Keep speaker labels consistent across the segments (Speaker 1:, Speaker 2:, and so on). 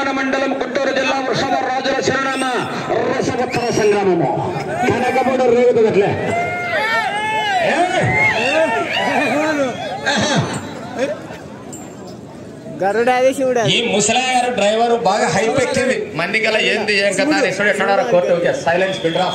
Speaker 1: నందలవన మండలం గుంటూరు జిల్లా వృషభ రాజుల చిరునామ రసవత్సర సంగ్రామము కనకబడి రేగుతుందట్లే
Speaker 2: గరుడ అది శివుడు
Speaker 3: ఈ ముసలాయ గారు డ్రైవర్ బాగా హైప్ ఎక్కింది మంది గల ఏంది ఏం కదా అని ఎక్కడ ఎక్కడ కోర్టు సైలెన్స్ బిల్డరా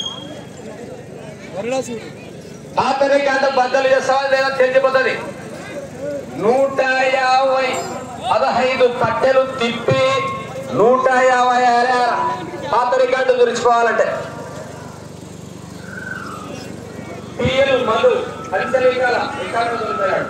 Speaker 3: పాతరికాంత బద్దలు చేస్తావా లేదా తెలిసిపోతుంది నూట యాభై పదహైదు కట్టెలు తిప్పి నూట యాభై పాత రికార్డు తుడుచుకోవాలంటే పిఎల్ మధు పంచలింగాల రికార్డు తుడిచాడు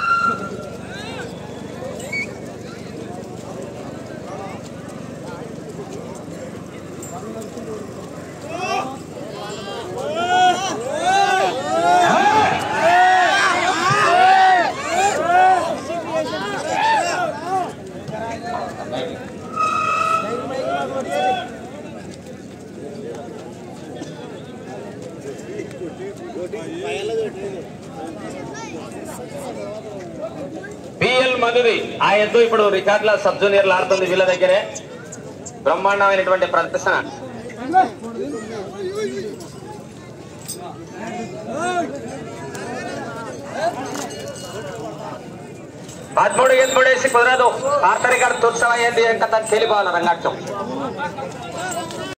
Speaker 3: పిఎల్ మధురి ఆ ఎద్దు ఇప్పుడు రికార్డుల సబ్ జూనియర్లు ఆడుతుంది వీళ్ళ దగ్గరే బ్రహ్మాండమైనటువంటి ప్రదర్శన పదమూడు ఎనిమిది వేసి కుదరదు పాత రికార్డు తుత్సవ ఏంటి ఇంకా తను తేలిపోవాలి రంగాటం